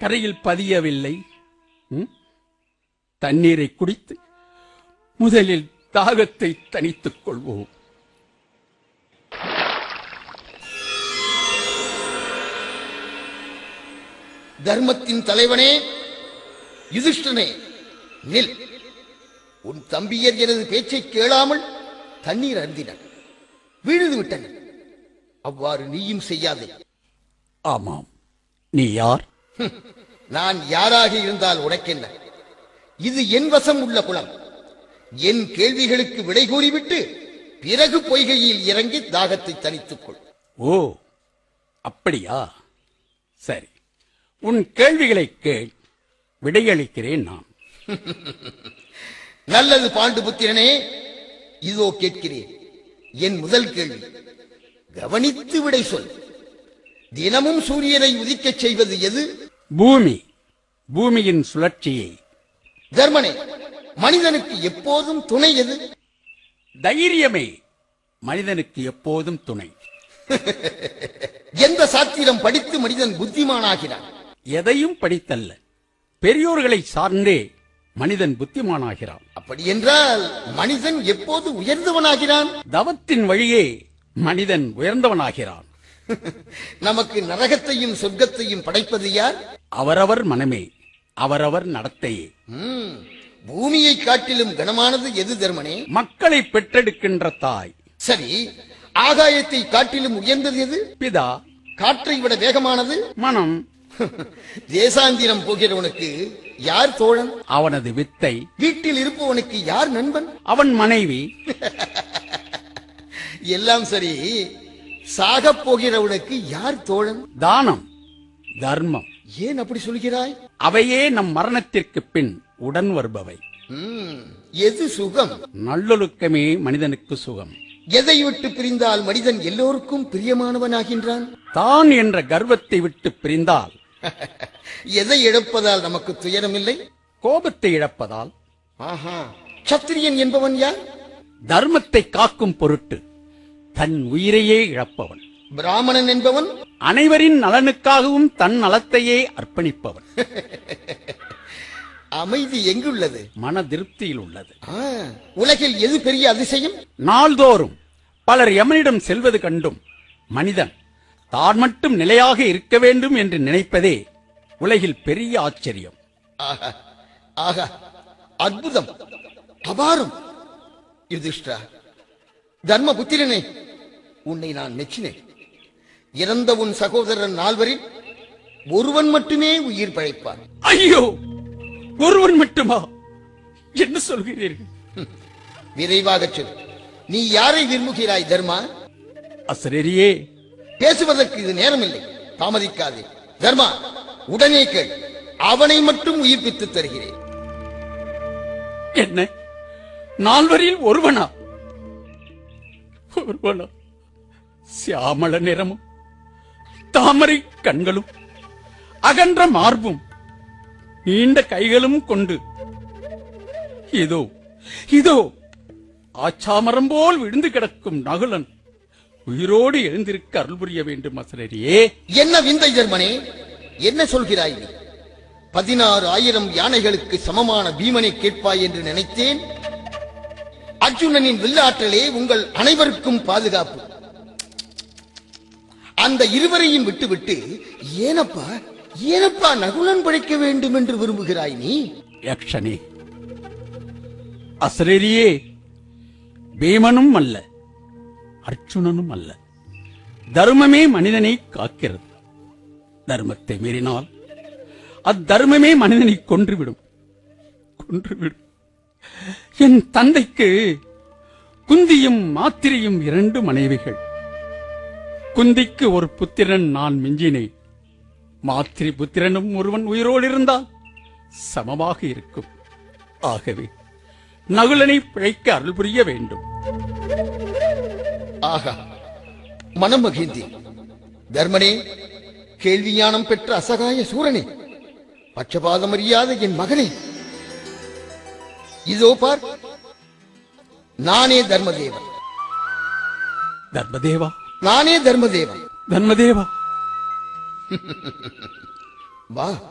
கரையில் பதியவில்லை ம்? தண்ணீரை குடித்து முதலில் தாகத்தை தணித்துக் கொள்வோம் தர்மத்தின் தலைவனே யுதிஷ்டனே நில் உன் தம்பியர் எனது பேச்சை கேளாமல் தண்ணீர் அருந்தினர் வீழ்ந்து விட்டனர் அவ்வாறு நீயும் செய்யாதே ஆமாம் நீ யார் நான் யாராக இருந்தால் உனக்கென்ன இது என் வசம் உள்ள குளம் என் கேள்விகளுக்கு விடை கூறிவிட்டு பிறகு பொய்கையில் இறங்கி தாகத்தை தணித்துக் கொள் ஓ அப்படியா சரி உன் கேள்விகளை கேள் விடையளிக்கிறேன் நான் நல்லது பாண்டுபுத்திரனே இதோ கேட்கிறேன் என் முதல் கேள்வி கவனித்து விடை சொல் தினமும் சூரியனை உதிக்கச் செய்வது எது பூமி பூமியின் சுழற்சியை தர்மனே மனிதனுக்கு எப்போதும் துணை எது தைரியமே மனிதனுக்கு எப்போதும் துணை எந்த சாத்திரம் படித்து மனிதன் புத்திமானாகிறான் எதையும் படித்தல்ல பெரியோர்களை சார்ந்தே மனிதன் புத்திமானாகிறான் அப்படி என்றால் மனிதன் எப்போது உயர்ந்தவனாகிறான் தவத்தின் வழியே மனிதன் உயர்ந்தவனாகிறான் நமக்கு நரகத்தையும் சொர்க்கத்தையும் படைப்பது யார் அவரவர் மனமே அவரவர் நடத்தையே ம், பூமியை காட்டிலும் கனமானது எது தர்மனே மக்களை பெற்றெடுக்கின்ற தாய் சரி ஆகாயத்தை காட்டிலும் உயர்ந்தது எது பிதா காற்றை விட வேகமானது மனம் தேசாந்திரம் போகிறவனுக்கு யார் தோழன் அவனது வித்தை வீட்டில் இருப்பவனுக்கு யார் நண்பன் அவன் மனைவி எல்லாம் சரி சாகப் போகிறவனுக்கு யார் தோழன் தானம் தர்மம் ஏன் அப்படி சொல்கிறாய் அவையே நம் மரணத்திற்கு பின் உடன் வருபவை ம், எது சுகம் நல்லொழுக்கமே மனிதனுக்கு சுகம் எதை விட்டு பிரிந்தால் மனிதன் எல்லோருக்கும் பிரியமானவனாகின்றான் தான் என்ற கர்வத்தை விட்டு பிரிந்தால் எதை இழப்பதால் நமக்கு துயரமில்லை கோபத்தை இழப்பதால் ஆஹா சத்திரியன் என்பவன் யார் தர்மத்தை காக்கும் பொருட்டு தன் உயிரையே இழப்பவன் பிராமணன் என்பவன் அனைவரின் நலனுக்காகவும் தன் நலத்தையே அர்ப்பணிப்பவன் அமைதி எங்குள்ளது மன திருப்தியில் உள்ளது ஆ, உலகில் எது பெரிய அதிசயம் நாள்தோறும் பலர் யமனிடம் செல்வது கண்டும் மனிதன் தான் மட்டும் நிலையாக இருக்க வேண்டும் என்று நினைப்பதே உலகில் பெரிய ஆச்சரியம் ஆஹா ஆஹா அற்புதம் அபாரம் யுதிஷ்டா தர்மபுத்திரனே உன்னை நான் மெச்சினேன் இறந்த உன் சகோதரன் நால்வரில் ஒருவன் மட்டுமே உயிர் பிழைப்பான் ஐயோ ஒருவன் மட்டுமா என்ன சொல்கிறீர்கள் விரைவாகச் சொல் நீ யாரை விரும்புகிறாய் தர்மா அசரரியே பேசுவதற்கு இது நேரமில்லை தாமதிக்காதே தர்மா உடனே கேள் அவனை மட்டும் உயிர்ப்பித்து தருகிறேன் என்ன நால்வரில் ஒருவனா ஒருவனா சியாமள நிறமும் தாமரை கண்களும் அகன்ற மார்பும் நீண்ட கைகளும் கொண்டு இதோ இதோ ஆச்சாமரம் போல் விழுந்து கிடக்கும் நகுலன் உயிரோடு எழுந்திருக்க அருள் புரிய வேண்டும் அசரரியே என்ன விந்தை தர்மனே என்ன சொல்கிறாய் நீ பதினாறு ஆயிரம் யானைகளுக்கு சமமான பீமனை கேட்பாய் என்று நினைத்தேன் அர்ஜுனனின் வில்லாற்றலே உங்கள் அனைவருக்கும் பாதுகாப்பு அந்த இருவரையும் விட்டுவிட்டு ஏனப்பா ஏனப்பா நகுலன் படைக்க வேண்டும் என்று விரும்புகிறாய் நீ யக்ஷனே அசரரியே பீமனும் அல்ல அர்ச்சுனனும் அல்ல தர்மமே மனிதனை காக்கிறது தர்மத்தை மீறினால் அத்தர்மமே மனிதனை கொன்றுவிடும் கொன்றுவிடும் என் தந்தைக்கு குந்தியும் மாத்திரையும் இரண்டு மனைவிகள் குந்திக்கு ஒரு புத்திரன் நான் மிஞ்சினேன் மாத்திரை புத்திரனும் ஒருவன் உயிரோடு இருந்தால் சமமாக இருக்கும் ஆகவே நகுலனை பிழைக்க அருள் புரிய வேண்டும் ஆகா மனம் மகிழ்ந்தேன் தர்மனே கேள்வி ஞானம் பெற்ற அசகாய சூரனே பட்சபாதம் அறியாத என் மகனே இதோ பார் நானே தர்மதேவன் தர்மதேவா நானே தர்மதேவன் தர்மதேவா வா